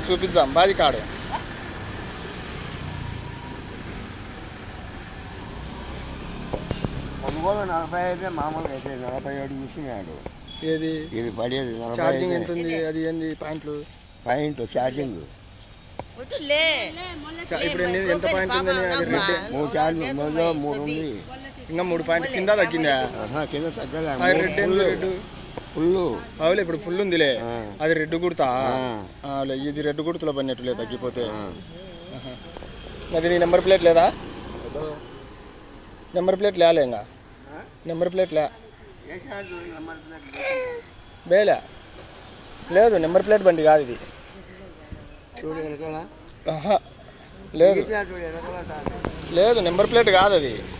చూపిద్దాం బాది కాడు కొనుగోలు నలభై అయితే మామూలుగా అయితే నలభై ఏడు తీసుకున్నాడు ఏది ఇది పడేది నలభై ఛార్జింగ్ ఐదే. ఎంత ఉంది అది ఏంది పాయింట్లు పాయింట్ ఛార్జింగ్ వద్దులే. చా- ఇప్పుడు ఎన్ని ఎంత పాయింట్ ఉందని అది రెడ్ మూడు ఛార్జింగ్ మూడు మూడు ఉంది ఇంకా మూడు పాయింట్ కింద తగ్గిందా ఆహా, కింద తగ్గలే అది రెడ్ ఏంది రెడ్ ఫుల్ అవులే ఇప్పుడు ఫుల్ ఉందిలే ఆ. అది రెడ్ కుడతా ఆ. ఇది రెడ్ కుర్తులో పడినట్టులే తగ్గిపోతే ఆహా. అది నీ నెంబర్ ప్లేట్ లేదా నెంబర్ ప్లేట్ లేలే ఇంకా నెంబర్ ప్లేట్ లే బేలే లేదు నెంబర్ ప్లేట్ బండి కాదు ఇది చూడు వెనకాల ఆహా. లేదు చూడు వెనకాల లేదు నెంబర్ ప్లేట్ కాదు అది